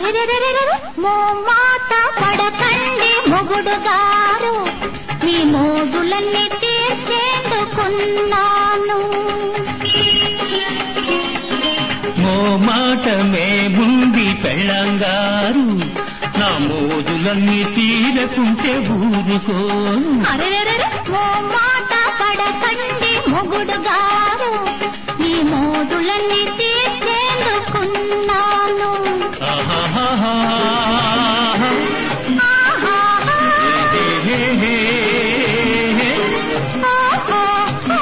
అరెరెరెరెరె, మో మాట పడకండి మొగుడు గారు మీ మోజులన్నీ తీర్చేందుకున్నాను మో మాట మేముంది పెళ్ళంగారు నా మోజులన్నీ తీరకుంటే ఊరుకోను అరెరెరెరె, మో మాట పడకండి మొగుడు గారు మీ మోజులన్నీ తీర్చేందుకున్నాను ఆహాహాహా. ఆహాహా, హే హే హే హే. ఆహాహా.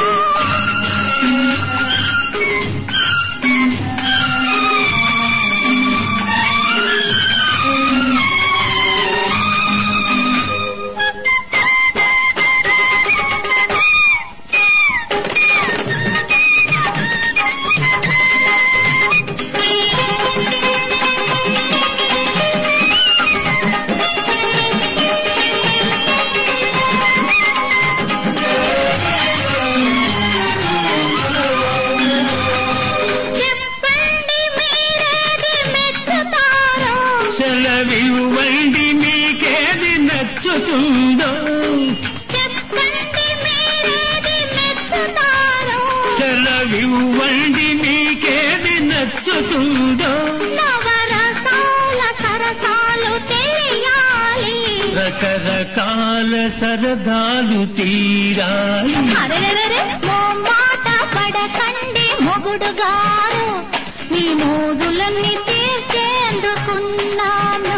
చెప్పండి మీరేది మెచ్చుతారో సెలవివ్వండి మీకేది నచ్చుతుందో చెప్పండి మీరేది మెచ్చుతారో సెలవివ్వండి మీకేది నచ్చుతుందో నవరసాల సరసాలు తెలియాలి రకరకాల సరదాలు తీరాలి అరెరెరెరె, మో మాట పడకండి మొగుడు గారు మీ మోజులన్నీ తీర్చేందుకున్నాను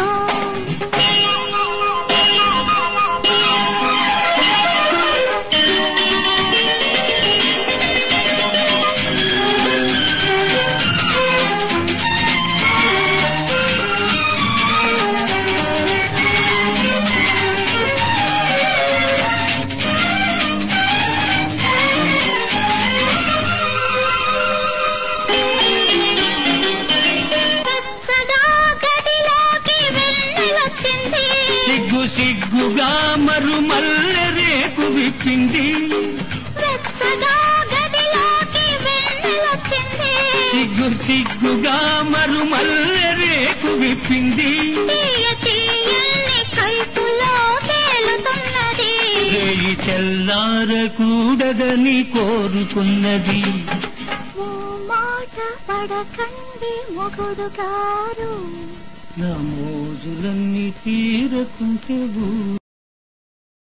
వెచ్చగా గదిలోకి వెళ్ళొచ్చింది సిగ్గు సిగ్గుగా మరుమల్లె రేపు విప్పింది వెచ్చగా గదిలోకి వెళ్ళొచ్చింది సిగ్గు సిగ్గుగా మరుమల్లె రేపు విప్పింది తీయ తీయని కైపులో తేలుతున్నది రేయి తెల్లారకూడదని కోరుకున్నది ఓ మాట పడకండి మొగుడు గారు నా మోజులన్నీ తీరకుంటే ఊరు